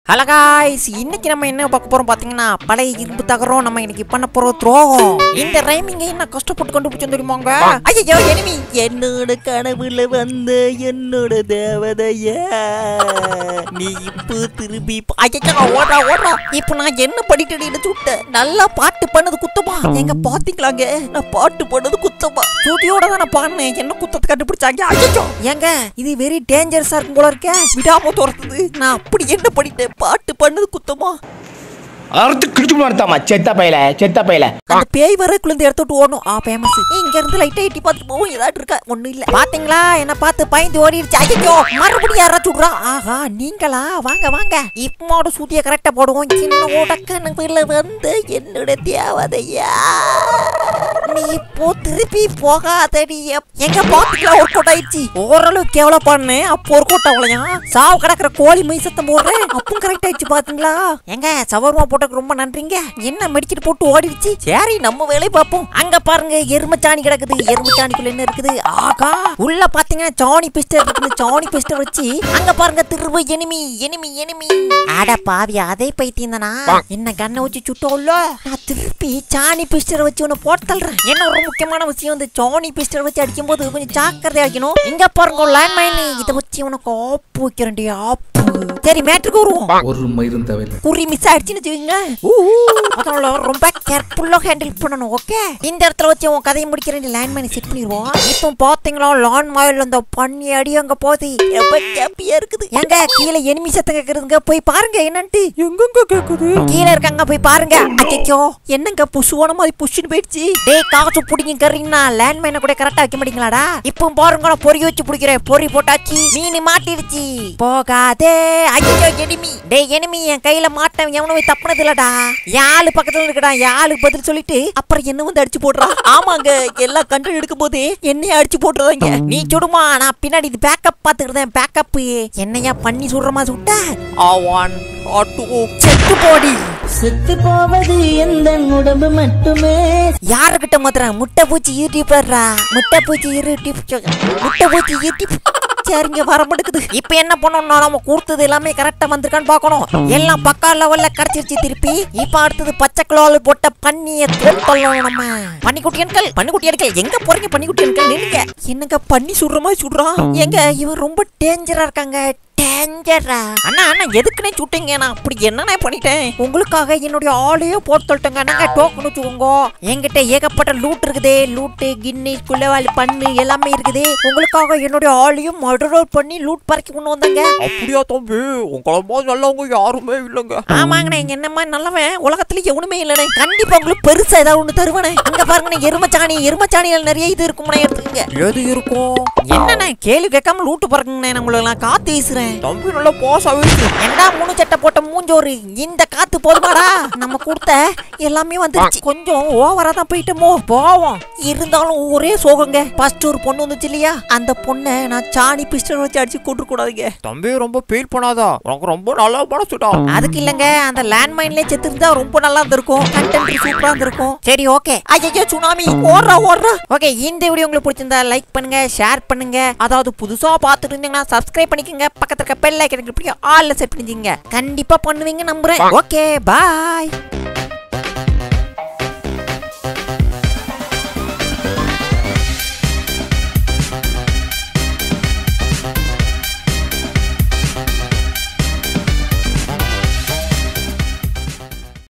hello guys இன்னைக்கு நம்ம என்ன பார்க்க போறோம் பாத்தீங்கன்னா பழைய இரும்பு தகரம் நம்ம இன்னைக்கு பண்ண போறோம் துரோகம் இந்த ரைமிங்க என்ன கஷ்டப்பட்டு கண்டுபிடிச்சோம் தெரியுமாங்க ஐயோ எனிமி என்னோட கனவுல வந்த என்னோட தேவதையா நீ இப்போ திரும்பி பா- ஐயையோ, ஓடுறா ஓடுறா இப்போ நான் என்ன பண்ணிட்டு எடுத்து விட்டேன் நல்லா பாட்டு பண்ணது குத்தமா எங்க பாத்தீங்களாங்க நான் பாட்டு பண்ணது குத்தமா சுதியோட தான் நான் பாடினேன் என்ன குத்தத்தை கண்டுபிடிச்சாங்க ஐயோ ஏங்க இது வெரி டேஞ்சரஸா இருக்கும் போல இருக்க விடாம துரத்துது நான் அப்படி என்ன பண்ணிட்டேன் பாட்டு பண்ணது குத்தமா அறுத்து கிழிச்சு நடத்தாமா செத்த பையல செத்த பையல அந்த பேய் வர குழந்தை எடுத்து விட்டு ஓடணும் ஆ ஃபேமஸ் இங்க இருந்து லைட்டா எட்டி பார்த்துட்டு போவோம் ஏதாட்டு இருக்கா ஒண்ணும் இல்ல பாத்தீங்களா என்ன பார்த்து பயந்து ஓடிடுச்சு ஐயோ மறுபடியும் யாராச்சும் விடுறா ஆஹா நீங்களா வாங்க வாங்க இப்போட சூட்டிய கரெக்டா போடுவோம் சின்ன ஓடக்கணுல வந்து என்னோட தேவதையா நீ இப்போ திருப்பி போகாதடி எங்க பாத்துக்கலாம் ஒரு கோட் ஆயிடுச்சு ஓரளவு கேவலம் பண்ணேன் அப்போ ஒரு கோட் அவ்வளையா சாவு கிடக்குற கோழி மை சத்தம் போடுறேன் அப்பவும் கரெக்ட் ஆயிடுச்சு பாத்தீங்களா எங்க சவர்மா போட்டதுக்கு ரொம்ப நன்றிங்க என்ன மெடிக்கெட் போட்டு ஓடிடுச்சு சரி நம்ம வேலையை பார்ப்போம் அங்க பாருங்க எருமச்சாணி கிடக்குது எருமச்சாணிக்குள்ள என்ன இருக்குது ஆகா உள்ள பாத்தீங்கன்னா சாணி பிஸ்டர் இருக்குது சாணி பிஸ்டர் வச்சு அங்க பாருங்க திரும்ப எனிமி எனிமி எனிமி அட பாவி அதே பைத்தியம் தானா என்ன கண்ணை வச்சு சுட்டோம்ல நான் திருப்பி சாணி பிஸ்டர் வச்சு உன்னை போட்டு தள்ளுறேன் என்ன ஒரு முக்கியமான விஷயம் இந்த சாணி பிஸ்டர் வச்சு அடிக்கும்போது கொஞ்சம் ஜாக்கிரதையா வைக்கணும் இங்க பாருங்க லேண்ட் மைன் இதை வச்சு உனக்கு ஆப்பு வைக்கிறேன்டி ஆப்பு சரி மேட்ருக்கு வருவோம் ஒரு மயிரும் தேவையில்லை குறி மிஸ் ஆயிடுச்சுன்னு வச்சுக்கோங்க அதனால ரொம்ப கேர்ஃபுல்லா ஹேண்டில் பண்ணணும் ஓகே இந்த இடத்துல வச்சு உன் கதையை முடிக்கிறேன் லேண்ட் மைனை செட் பண்ணிடுவோம் இப்போ பாத்தீங்களா லான் மாயில் அந்த பண்ணி அடி அங்க போகுது ரொம்ப கேப்பியா இருக்குது எங்க கீழே எனிமி சத்தம் கேக்குறதுங்க போய் பாருங்க என்னன்ட்டு எங்கங்க கேக்குது கீழே இருக்காங்க போய் பாருங்க அச்சோ என்னங்க புஷுவான மாதிரி புஷ்னு போயிடுச்சு டேய் காசு புடிங்க கறீங்கன்னா லேண்ட் மைனை கூட கரெக்டா வைக்க மாட்டீங்களாடா இப்போ பாருங்க நான் பொறி வச்சு பிடிக்கிறேன் பொறி போட்டாச்சு மீன் மாட்டிடுச்சு போகாதே ஐயோ எனிமி டேய் எனிமி என் கையில மாட்டேன் எவனும் போய் தப்புனது இல்லடா என் ஆளு பக்கத்துல இருக்கடா என் ஆளுக்கு பதில் சொல்லிட்டு அப்புறம் என்ன வந்து அடிச்சு போடுறா ஆமாங்க எல்லாம் கண்ட்ரோல் எடுக்கும் போது என்னைய அடிச்சு போட்டுறாங்க நீ சுடுமா நான் பின்னாடி இது பேக்கப் பாத்துக்கிறேன் பேக்கப் என்னையா பண்ணி சுடுற மாதிரி சுட்ட ஆ ஒன் ஆ டூ செத்து போடி செத்து போவது எந்த உடம்பு மட்டுமே யாருக்கிட்ட மாத்திர முட்டை பூச்சி யூடியூபர்ரா முட்டை பூச்சி யூடியூப் முட்டை பூச்சி யூடியூப் சரிங்க வர மாட்டேங்குது இப்போ என்ன பண்ணணும்னா நம்ம கொடுத்தது எல்லாமே கரெக்டா வந்திருக்கான்னு பார்க்கணும் எல்லாம் பக்கா லெவல்ல கிடைச்சிருச்சு திருப்பி இப்போ அடுத்தது பச்சை கிலோவில் போட்ட பண்ணிய தோட்டலாம் நம்ம பன்னிக்குட்டி எண்கள் பன்னிக்குட்டி எண்கள் எங்க போறீங்க பன்னிக்குட்டி எண்கள் நின்னுங்க என்னங்க பண்ணி சுடுற மாதிரி சுடுறான் எங்க இவன் ரொம்ப டேஞ்சரா இருக்காங்க டேஞ்சரா அண்ணா அண்ணா எதுக்குனே சுட்டீங்க நான் அப்படி என்னண்ணே பண்ணிட்டேன் உங்களுக்காக என்னுடைய ஆளையே போட்டு சொல்லிட்டேங்க நாங்க டோக்கன் வச்சுக்கோங்க என்கிட்ட ஏகப்பட்ட லூட் இருக்குதே லூட்டு கின்னி குள்ளவாளி பண்ணு எல்லாமே இருக்குதே உங்களுக்காக என்னுடைய ஆளையும் மர்டர் பண்ணி லூட் பறக்கி கொண்டு வந்தாங்க அப்படியா தம்பி உங்களை மாதிரி நல்லவங்க யாருமே இல்லைங்க ஆமாங்கண்ணே என்ன மாதிரி நல்லவன் உலகத்துல எவனுமே இல்லைண்ணே கண்டிப்பா உங்களுக்கு பெருசா ஏதாவது ஒண்ணு தருவானே அங்க பாருங்கண்ணே எருமச்சாணி எருமச்சாணிகள் நிறைய இது இருக்கும்ண்ணே எடுத்துக்கங்க எது இருக்கும் என்னண்ணே கேள்வி கேட்காம லூட்டு பறக்குங்கண்ணே நான் உங்களுக்கு நான் காத்து வீசுறேன் தம்பி நல்லா பாஸாவே இருக்கு என்னடா மூணு சட்டை போட்ட மூஞ்சோறு இந்த காத்து போதுமாடா நம்ம கொடுத்த எல்லாமே வந்துருச்சு கொஞ்சம் ஓவரா தான் போயிட்டோமோ போவோம் இருந்தாலும் ஒரே சோகங்க ஃபர்ஸ்ட் ஒரு பொண்ணு வந்துச்சு இல்லையா அந்த பொண்ணை நான் சாணி பிஸ்டல் வச்சு அடிச்சு கொண்டு கூடாதுங்க தம்பி ரொம்ப ஃபீல் பண்ணாதா உனக்கு ரொம்ப நல்லா மனசுடா அதுக்கு இல்லங்க அந்த லேண்ட் மைன்லயே செத்து இருந்தா ரொம்ப நல்லா இருந்திருக்கும் கண்டென்ட் சூப்பரா இருந்திருக்கும் சரி ஓகே ஐயோ சுனாமி ஓடுறா ஓடுறா ஓகே இந்த வீடியோ உங்களுக்கு பிடிச்சிருந்தா லைக் பண்ணுங்க ஷேர் பண்ணுங்க அதாவது புதுசா பார்த்துட்டு இருந்தீங்கன்னா சப்ஸ்கிரைப் பண்ணிக்கோங்க பக்கத்துல இருக்க பெல் ஐக்கனுக்கு இப்படி ஆல்ல செட் பண்ணிக்கோங்க கண்டிப்பா பண்ணுவீங்க நம்புறேன் ஓகே பாய்